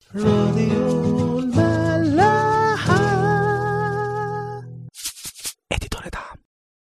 راديو الملاحة اديتور دعم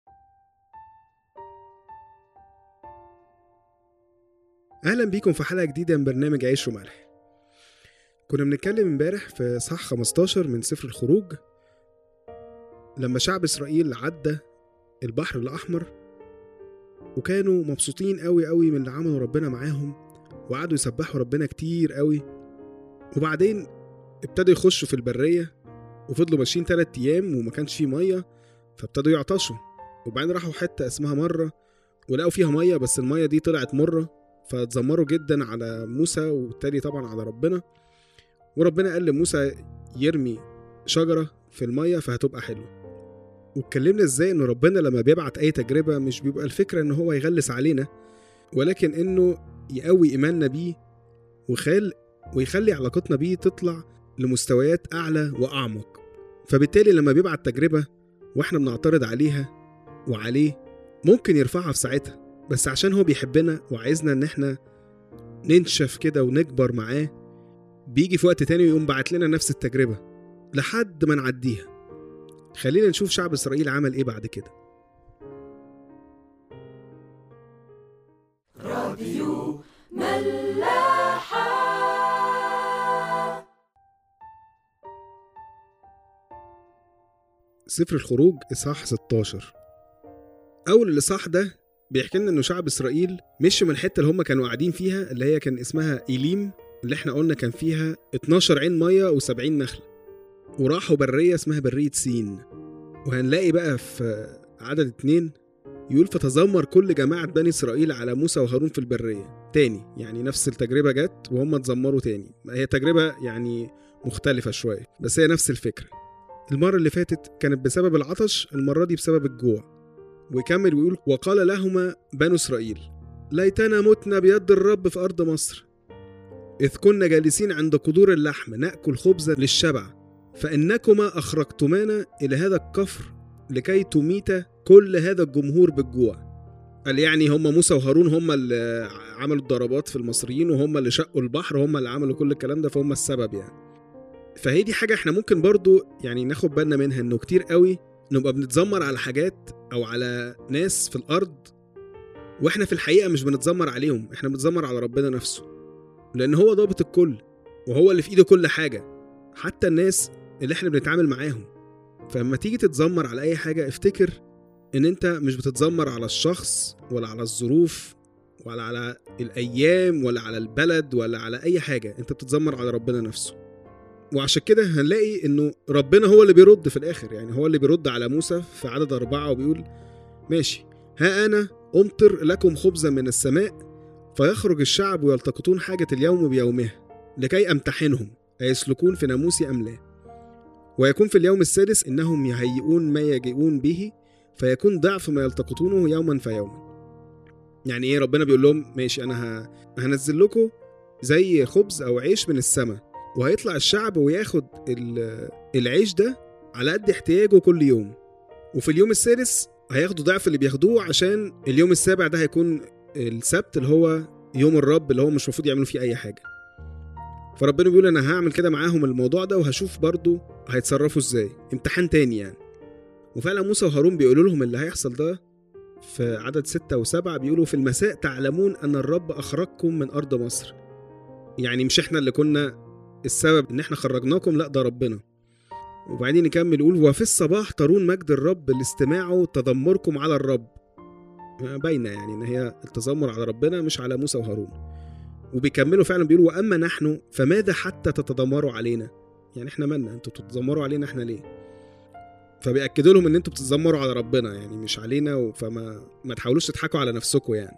اهلا بيكم في حلقه جديده من برنامج عيش وملح كنا بنتكلم امبارح في صح 15 من سفر الخروج لما شعب اسرائيل عدى البحر الاحمر وكانوا مبسوطين قوي قوي من اللي عمله ربنا معاهم وقعدوا يسبحوا ربنا كتير قوي وبعدين ابتدوا يخشوا في البريه وفضلوا ماشيين تلات ايام وما كانش فيه ميه فابتدوا يعطشوا وبعدين راحوا حته اسمها مره ولقوا فيها ميه بس الميه دي طلعت مره فاتذمروا جدا على موسى وبالتالي طبعا على ربنا وربنا قال لموسى يرمي شجرة في المية فهتبقى حلوة واتكلمنا ازاي ان ربنا لما بيبعت اي تجربة مش بيبقى الفكرة ان هو يغلس علينا ولكن انه يقوي ايماننا بيه وخال ويخلي علاقتنا بيه تطلع لمستويات اعلى واعمق فبالتالي لما بيبعت تجربة واحنا بنعترض عليها وعليه ممكن يرفعها في ساعتها بس عشان هو بيحبنا وعايزنا ان احنا ننشف كده ونكبر معاه بيجي في وقت تاني ويقوم بعت لنا نفس التجربة لحد ما نعديها خلينا نشوف شعب اسرائيل عمل ايه بعد كده سفر الخروج اصحاح 16 اول الاصحاح ده بيحكي لنا انه شعب اسرائيل مشوا من الحته اللي هم كانوا قاعدين فيها اللي هي كان اسمها ايليم اللي احنا قلنا كان فيها 12 عين ميه و70 نخله وراحوا بريه اسمها بريه سين وهنلاقي بقى في عدد اتنين يقول فتذمر كل جماعة بني إسرائيل على موسى وهارون في البرية تاني يعني نفس التجربة جت وهم اتذمروا تاني هي تجربة يعني مختلفة شوية بس هي نفس الفكرة المرة اللي فاتت كانت بسبب العطش المرة دي بسبب الجوع ويكمل ويقول وقال لهما بنو إسرائيل ليتنا متنا بيد الرب في أرض مصر إذ كنا جالسين عند قدور اللحم نأكل خبزا للشبع فإنكما أخرجتمانا إلى هذا الكفر لكي تميت كل هذا الجمهور بالجوع قال يعني هم موسى وهارون هم اللي عملوا الضربات في المصريين وهم اللي شقوا البحر وهم اللي عملوا كل الكلام ده فهم السبب يعني فهي دي حاجة احنا ممكن برضو يعني ناخد بالنا منها انه كتير قوي نبقى بنتذمر على حاجات او على ناس في الارض واحنا في الحقيقة مش بنتذمر عليهم احنا بنتذمر على ربنا نفسه لان هو ضابط الكل وهو اللي في ايده كل حاجة حتى الناس اللي احنا بنتعامل معاهم فلما تيجي تتذمر على اي حاجة افتكر ان انت مش بتتذمر على الشخص ولا على الظروف ولا على الايام ولا على البلد ولا على اي حاجة انت بتتذمر على ربنا نفسه وعشان كده هنلاقي انه ربنا هو اللي بيرد في الاخر يعني هو اللي بيرد على موسى في عدد أربعة وبيقول ماشي ها أنا أمطر لكم خبزا من السماء فيخرج الشعب ويلتقطون حاجة اليوم بيومها لكي أمتحنهم أيسلكون في ناموسي أم لا ويكون في اليوم السادس إنهم يهيئون ما يجيئون به فيكون ضعف ما يلتقطونه يوما فيوما يعني ايه ربنا بيقول لهم ماشي انا ه... هنزل لكم زي خبز او عيش من السماء وهيطلع الشعب وياخد ال- العيش ده على قد احتياجه كل يوم وفي اليوم السادس هياخدوا ضعف اللي بياخدوه عشان اليوم السابع ده هيكون السبت اللي هو يوم الرب اللي هو مش المفروض يعملوا فيه اي حاجه فربنا بيقول انا هعمل كده معاهم الموضوع ده وهشوف برضو هيتصرفوا ازاي امتحان تاني يعني وفعلا موسى وهارون بيقولوا لهم اللي هيحصل ده في عدد ستة وسبعة بيقولوا في المساء تعلمون أن الرب أخرجكم من أرض مصر يعني مش إحنا اللي كنا السبب إن إحنا خرجناكم لأ ده ربنا وبعدين نكمل يقول وفي الصباح ترون مجد الرب لاستماعه تذمركم على الرب باينة يعني إن هي التذمر على ربنا مش على موسى وهارون وبيكملوا فعلا بيقولوا وأما نحن فماذا حتى تتذمروا علينا يعني إحنا مالنا أنتوا بتتذمروا علينا إحنا ليه فبيأكدوا لهم ان انتوا بتتذمروا على ربنا يعني مش علينا و- فما ما تحاولوش تضحكوا على نفسكم يعني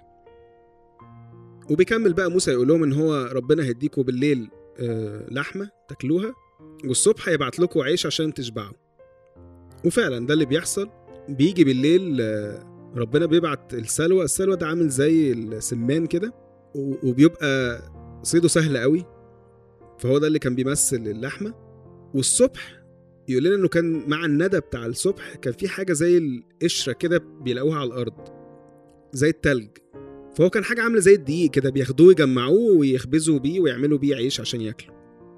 وبيكمل بقى موسى يقول لهم ان هو ربنا هيديكوا بالليل آه، لحمه تاكلوها والصبح هيبعت لكم عيش عشان تشبعوا وفعلا ده اللي بيحصل بيجي بالليل آه، ربنا بيبعت السلوى السلوى ده عامل زي السمان كده و- وبيبقى صيده سهل قوي فهو ده اللي كان بيمثل اللحمه والصبح يقول لنا انه كان مع الندى بتاع الصبح كان في حاجه زي القشره كده بيلاقوها على الارض زي التلج فهو كان حاجه عامله زي الدقيق كده بياخدوه يجمعوه ويخبزوا بيه ويعملوا بيه عيش عشان ياكلوا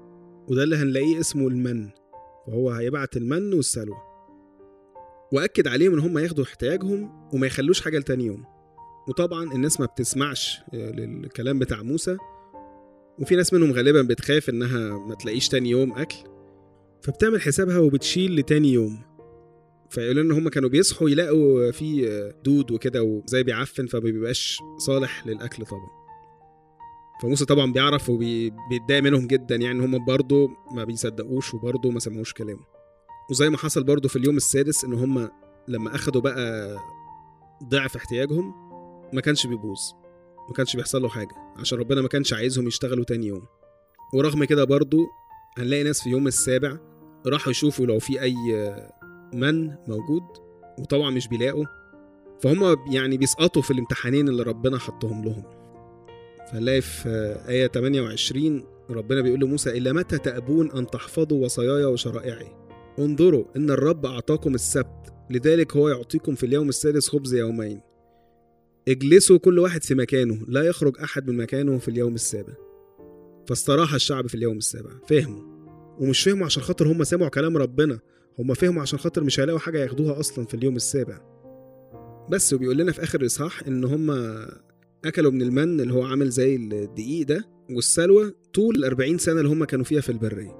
وده اللي هنلاقيه اسمه المن وهو هيبعت المن والسلوى وأكد عليهم إن هم ياخدوا احتياجهم وما يخلوش حاجة لتاني يوم وطبعا الناس ما بتسمعش للكلام بتاع موسى وفي ناس منهم غالبا بتخاف إنها ما تلاقيش تاني يوم أكل فبتعمل حسابها وبتشيل لتاني يوم فيقولوا ان هم كانوا بيصحوا يلاقوا في دود وكده وزي بيعفن فمبيبقاش صالح للاكل طبعا فموسى طبعا بيعرف وبيتضايق منهم جدا يعني هم برضه ما بيصدقوش وبرضه ما سمعوش كلامه وزي ما حصل برضه في اليوم السادس ان هم لما اخدوا بقى ضعف احتياجهم ما كانش بيبوظ ما كانش بيحصل له حاجه عشان ربنا ما كانش عايزهم يشتغلوا تاني يوم ورغم كده برضه هنلاقي ناس في يوم السابع راحوا يشوفوا لو في اي من موجود وطبعا مش بيلاقوا فهم يعني بيسقطوا في الامتحانين اللي ربنا حطهم لهم فنلاقي في آية 28 ربنا بيقول لموسى إلا متى تأبون أن تحفظوا وصاياي وشرائعي انظروا إن الرب أعطاكم السبت لذلك هو يعطيكم في اليوم السادس خبز يومين اجلسوا كل واحد في مكانه لا يخرج أحد من مكانه في اليوم السابع فاستراح الشعب في اليوم السابع فهموا ومش فهموا عشان خاطر هم سمعوا كلام ربنا هم فهموا عشان خاطر مش هيلاقوا حاجة ياخدوها أصلا في اليوم السابع بس وبيقول لنا في آخر الإصحاح إن هم أكلوا من المن اللي هو عامل زي الدقيق ده والسلوى طول الأربعين سنة اللي هم كانوا فيها في البرية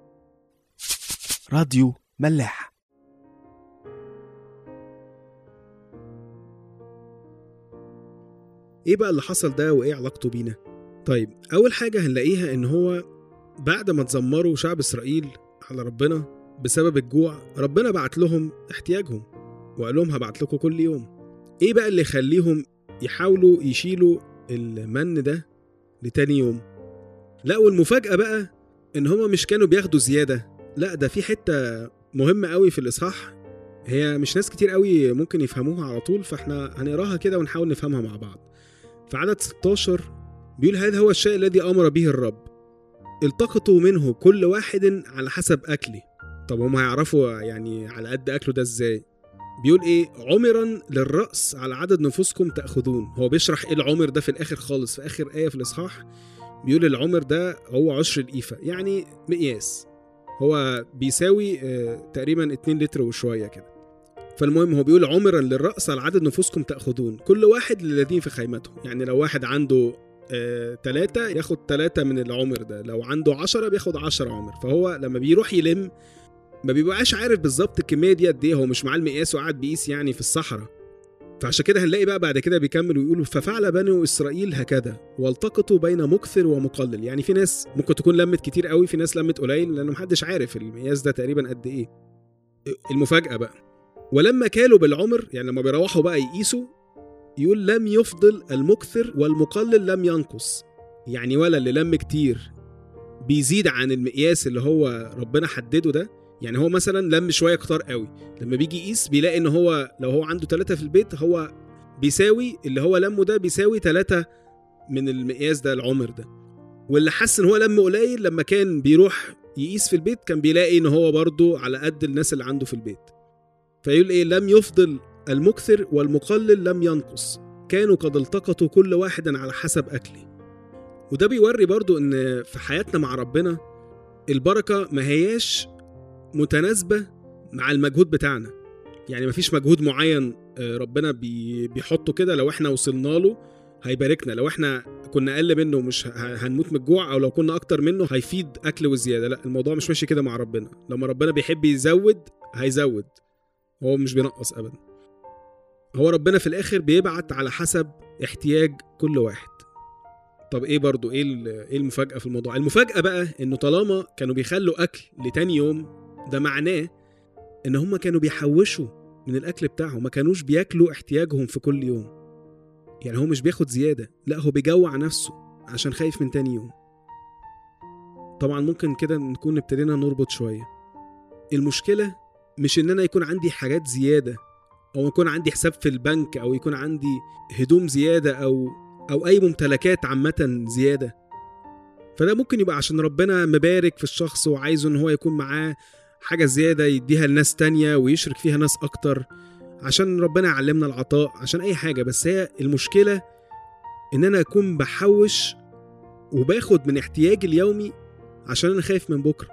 راديو ملاح إيه بقى اللي حصل ده وإيه علاقته بينا؟ طيب أول حاجة هنلاقيها إن هو بعد ما تزمروا شعب إسرائيل على ربنا بسبب الجوع ربنا بعت لهم احتياجهم وقال لهم هبعت لكم كل يوم ايه بقى اللي يخليهم يحاولوا يشيلوا المن ده لتاني يوم لا والمفاجأة بقى ان هما مش كانوا بياخدوا زيادة لا ده في حتة مهمة قوي في الإصحاح هي مش ناس كتير قوي ممكن يفهموها على طول فاحنا هنقراها كده ونحاول نفهمها مع بعض في عدد 16 بيقول هذا هو الشيء الذي أمر به الرب التقطوا منه كل واحد على حسب أكله طب هم هيعرفوا يعني على قد أكله ده إزاي بيقول إيه عمرا للرأس على عدد نفوسكم تأخذون هو بيشرح إيه العمر ده في الآخر خالص في آخر آية في الإصحاح بيقول العمر ده هو عشر الإيفة يعني مقياس هو بيساوي آه تقريبا 2 لتر وشوية كده فالمهم هو بيقول عمرا للرأس على عدد نفوسكم تأخذون كل واحد للذين في خيمته يعني لو واحد عنده آه، تلاتة ياخد تلاتة من العمر ده لو عنده عشرة بياخد عشرة عمر فهو لما بيروح يلم ما بيبقاش عارف بالظبط الكمية دي قد ايه هو مش معاه المقياس وقاعد بيقيس يعني في الصحراء فعشان كده هنلاقي بقى بعد كده بيكمل ويقول ففعل بنو اسرائيل هكذا والتقطوا بين مكثر ومقلل يعني في ناس ممكن تكون لمت كتير قوي في ناس لمت قليل لان محدش عارف المقياس ده تقريبا قد ايه المفاجأة بقى ولما كالوا بالعمر يعني لما بيروحوا بقى يقيسوا يقول لم يفضل المكثر والمقلل لم ينقص يعني ولا اللي لم كتير بيزيد عن المقياس اللي هو ربنا حدده ده يعني هو مثلا لم شويه كتار قوي لما بيجي يقيس بيلاقي ان هو لو هو عنده ثلاثة في البيت هو بيساوي اللي هو لمه ده بيساوي ثلاثة من المقياس ده العمر ده واللي حس ان هو لم قليل لما كان بيروح يقيس في البيت كان بيلاقي ان هو برضه على قد الناس اللي عنده في البيت فيقول ايه لم يفضل المكثر والمقلل لم ينقص كانوا قد التقطوا كل واحد على حسب أكله وده بيوري برضو إن في حياتنا مع ربنا البركة ما هياش متناسبة مع المجهود بتاعنا يعني مفيش مجهود معين ربنا بيحطه كده لو احنا وصلنا له هيباركنا لو احنا كنا اقل منه مش هنموت من الجوع او لو كنا اكتر منه هيفيد اكل وزياده لا الموضوع مش ماشي كده مع ربنا لما ربنا بيحب يزود هيزود هو مش بينقص ابدا هو ربنا في الاخر بيبعت على حسب احتياج كل واحد طب ايه برضو ايه ايه المفاجاه في الموضوع المفاجاه بقى انه طالما كانوا بيخلوا اكل لتاني يوم ده معناه ان هم كانوا بيحوشوا من الاكل بتاعهم ما كانوش بياكلوا احتياجهم في كل يوم يعني هو مش بياخد زياده لا هو بيجوع نفسه عشان خايف من تاني يوم طبعا ممكن كده نكون ابتدينا نربط شويه المشكله مش ان انا يكون عندي حاجات زياده او يكون عندي حساب في البنك او يكون عندي هدوم زياده او او اي ممتلكات عامه زياده فده ممكن يبقى عشان ربنا مبارك في الشخص وعايزه ان هو يكون معاه حاجه زياده يديها لناس تانية ويشرك فيها ناس اكتر عشان ربنا يعلمنا العطاء عشان اي حاجه بس هي المشكله ان انا اكون بحوش وباخد من احتياجي اليومي عشان انا خايف من بكره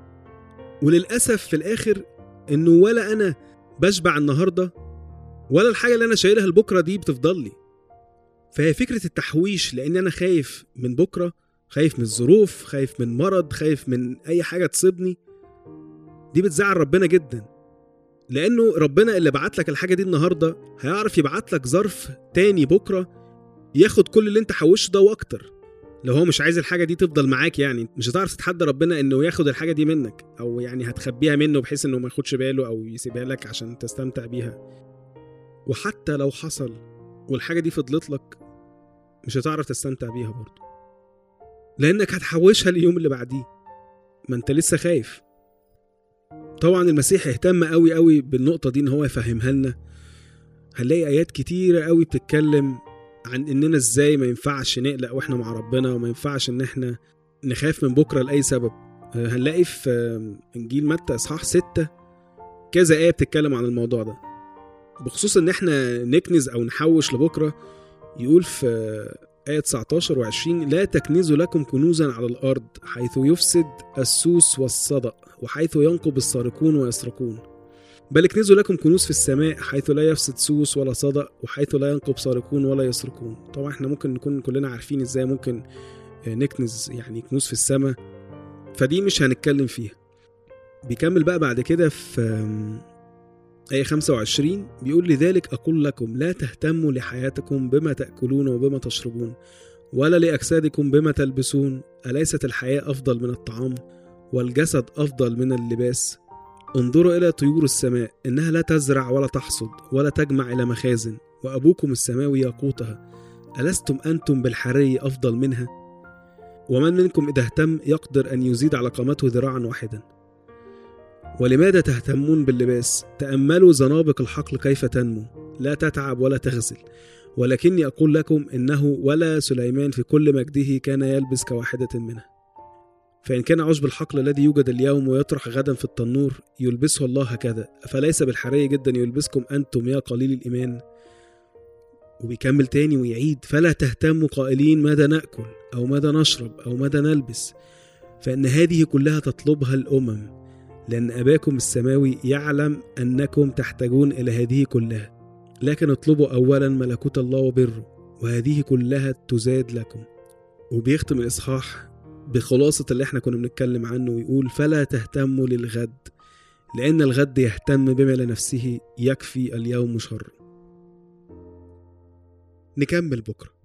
وللاسف في الاخر انه ولا انا بشبع النهارده ولا الحاجه اللي انا شايلها لبكره دي بتفضل لي فهي فكره التحويش لان انا خايف من بكره خايف من الظروف خايف من مرض خايف من اي حاجه تصيبني دي بتزعل ربنا جدا لانه ربنا اللي بعت لك الحاجه دي النهارده هيعرف يبعت لك ظرف تاني بكره ياخد كل اللي انت حوشته ده واكتر لو هو مش عايز الحاجه دي تفضل معاك يعني مش هتعرف تتحدى ربنا انه ياخد الحاجه دي منك او يعني هتخبيها منه بحيث انه ما ياخدش باله او يسيبها لك عشان تستمتع بيها وحتى لو حصل والحاجه دي فضلت لك مش هتعرف تستمتع بيها برضه لانك هتحوشها اليوم اللي بعديه ما انت لسه خايف طبعا المسيح اهتم قوي قوي بالنقطه دي ان هو يفهمها لنا هنلاقي ايات كتيره قوي بتتكلم عن اننا ازاي ما ينفعش نقلق واحنا مع ربنا وما ينفعش ان احنا نخاف من بكره لاي سبب آه، هنلاقي في آه، انجيل متى اصحاح ستة كذا ايه بتتكلم عن الموضوع ده بخصوص ان احنا نكنز او نحوش لبكره يقول في آه، آية 19 و20 لا تكنزوا لكم كنوزا على الأرض حيث يفسد السوس والصدأ وحيث ينقب السارقون ويسرقون بل اكنزوا لكم كنوز في السماء حيث لا يفسد سوس ولا صدأ وحيث لا ينقب سارقون ولا يسرقون طبعا احنا ممكن نكون كلنا عارفين ازاي ممكن آه، نكنز يعني كنوز في السماء فدي مش هنتكلم فيها بيكمل بقى بعد كده في آم، آية 25 بيقول لذلك أقول لكم لا تهتموا لحياتكم بما تأكلون وبما تشربون ولا لأجسادكم بما تلبسون أليست الحياة أفضل من الطعام والجسد أفضل من اللباس انظروا إلى طيور السماء إنها لا تزرع ولا تحصد ولا تجمع إلى مخازن وأبوكم السماوي يقوتها ألستم أنتم بالحري أفضل منها ومن منكم إذا اهتم يقدر أن يزيد على قامته ذراعا واحدا ولماذا تهتمون باللباس تأملوا زنابق الحقل كيف تنمو لا تتعب ولا تغزل ولكني أقول لكم إنه ولا سليمان في كل مجده كان يلبس كواحدة منها فإن كان عشب الحقل الذي يوجد اليوم ويطرح غدا في التنور يلبسه الله هكذا فليس بالحري جدا يلبسكم أنتم يا قليل الإيمان وبيكمل تاني ويعيد فلا تهتموا قائلين ماذا نأكل أو ماذا نشرب أو ماذا نلبس فإن هذه كلها تطلبها الأمم لأن أباكم السماوي يعلم أنكم تحتاجون إلى هذه كلها لكن اطلبوا أولا ملكوت الله وبره وهذه كلها تزاد لكم وبيختم الإصحاح بخلاصة اللي احنا كنا بنتكلم عنه ويقول فلا تهتموا للغد لأن الغد يهتم بما لنفسه يكفي اليوم شر نكمل بكرة